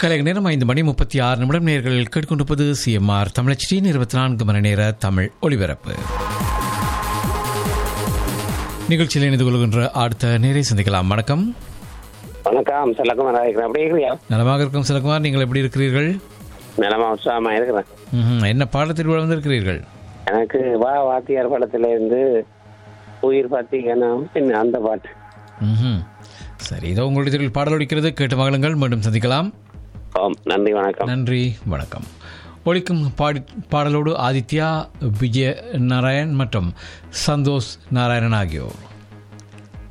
கலைஞர் நேரம் ஐந்து மணி முப்பத்தி ஆறு நிமிடம் நேர்கள் கேட்டுக்கொண்டிருப்பது சிஎம்ஆர் தமிழச்சியின் இருபத்தி நான்கு மணி நேர தமிழ் ஒளிபரப்பு நிகழ்ச்சியில் இணைந்து கொள்கின்ற அடுத்த நேரை சந்திக்கலாம் வணக்கம் வணக்கம் செல்லக்குமார் இருக்கிறேன் எப்படி இருக்கிறியா நலமாக இருக்கும் சிலகுமார் நீங்கள் எப்படி இருக்கிறீர்கள் நிலமா உற்சாகமா இருக்கிறேன் ம்ஹும். என்ன பாடத்தில் வந்திருக்கிறீர்கள் எனக்கு வா வாத்தியார் படத்துல இருந்து உயிர் பார்த்தீங்கன்னா என்ன அந்த பாட்டு ம்ஹும். சரி இதோ உங்களுடைய தெருவில் பாடல் ஒலிக்கிறது கேட்டு மகளுங்கள் மீண்டும் சந்திக்கலாம் ஓம் நன்றி வணக்கம் நன்றி வணக்கம் ஒழிக்கும் பாடி பாடலோடு ஆதித்யா விஜய நாராயண் மற்றும் சந்தோஷ் நாராயணன் ஆகியோர்